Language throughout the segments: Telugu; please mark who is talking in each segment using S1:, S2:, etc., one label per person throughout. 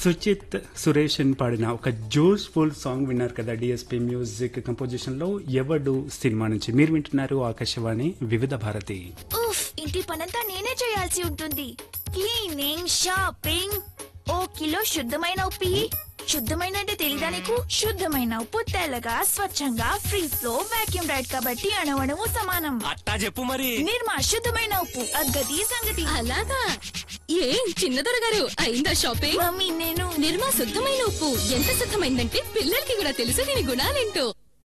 S1: సుచిత్ సురేషన్ పాడిన ఒక జోష్ఫుల్ సాంగ్ విన్నారు కదా డిఎస్పి మ్యూజిక్ కంపోజిషన్ లో ఎవడు సినిమా నుంచి మీరు వింటున్నారు ఆకాశవాణి వివిధ భారతి
S2: ఉఫ్ ఇంటి పనంతా నేనే చేయాల్సి ఉంటుంది క్లీనింగ్ షాపింగ్ ఓ కిలో శుద్ధమైన ఉప్పి శుద్ధమైన అంటే తెలీదా నీకు శుద్ధమైన ఉప్పు తెల్లగా స్వచ్ఛంగా ఫ్రీ ఫ్లో వాక్యూమ్ రైడ్ కాబట్టి అణవణము సమానం
S3: అట్టా చెప్పు మరి
S2: నిర్మా శుద్ధమైన ఉప్పు అగ్గది సంగతి
S4: అలాగా ఏం చిన్నదొర గారు అయిందా షాపింగ్
S2: మమ్మీ నేను
S4: నిర్మా శుద్ధమైన ఉప్పు ఎంత శుద్ధమైందంటే పిల్లలకి కూడా తెలుసు దీని గుణాలేంటో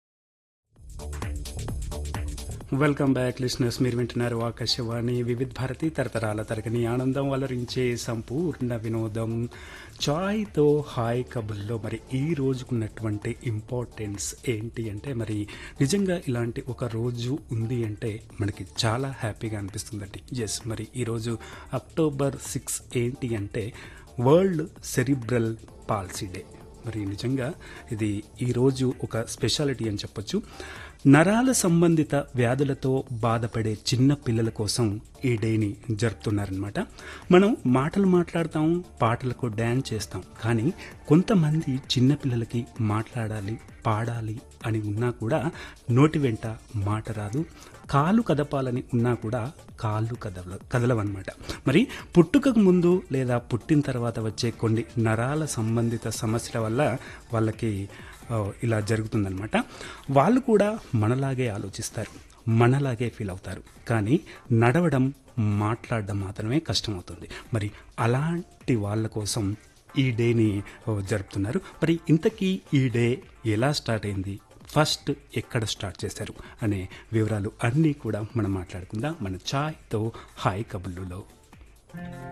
S1: వెల్కమ్ బ్యాక్ లిస్నర్స్ మీరు వింటున్నారు ఆకాశవాణి వివిధ భారతి తరతరాల తరగని ఆనందం అలరించే సంపూర్ణ వినోదం చాయ్తో హాయ్ కబుల్లో మరి ఈ రోజుకున్నటువంటి ఇంపార్టెన్స్ ఏంటి అంటే మరి నిజంగా ఇలాంటి ఒక రోజు ఉంది అంటే మనకి చాలా హ్యాపీగా అనిపిస్తుందండి ఎస్ మరి ఈరోజు అక్టోబర్ సిక్స్ ఏంటి అంటే వరల్డ్ సెరిబ్రల్ పాలసీ డే మరి నిజంగా ఇది ఈరోజు ఒక స్పెషాలిటీ అని చెప్పొచ్చు నరాల సంబంధిత వ్యాధులతో బాధపడే చిన్న పిల్లల కోసం ఈ డేని జరుపుతున్నారనమాట మనం మాటలు మాట్లాడతాం పాటలకు డ్యాన్స్ చేస్తాం కానీ కొంతమంది చిన్న పిల్లలకి మాట్లాడాలి పాడాలి అని ఉన్నా కూడా నోటి వెంట మాట రాదు కాలు కదపాలని ఉన్నా కూడా కాళ్ళు కదల కదలవన్నమాట మరి పుట్టుకకు ముందు లేదా పుట్టిన తర్వాత వచ్చే కొన్ని నరాల సంబంధిత సమస్యల వల్ల వాళ్ళకి ఆ, ఇలా జరుగుతుందన్నమాట వాళ్ళు కూడా మనలాగే ఆలోచిస్తారు మనలాగే ఫీల్ అవుతారు కానీ నడవడం మాట్లాడడం మాత్రమే కష్టమవుతుంది మరి అలాంటి వాళ్ళ కోసం ఈ డేని ఓ, జరుపుతున్నారు మరి ఇంతకీ ఈ డే ఎలా స్టార్ట్ అయింది ఫస్ట్ ఎక్కడ స్టార్ట్ చేశారు అనే వివరాలు అన్నీ కూడా మనం మాట్లాడుకుందాం మన ఛాయ్తో హాయ్ కబుల్లులో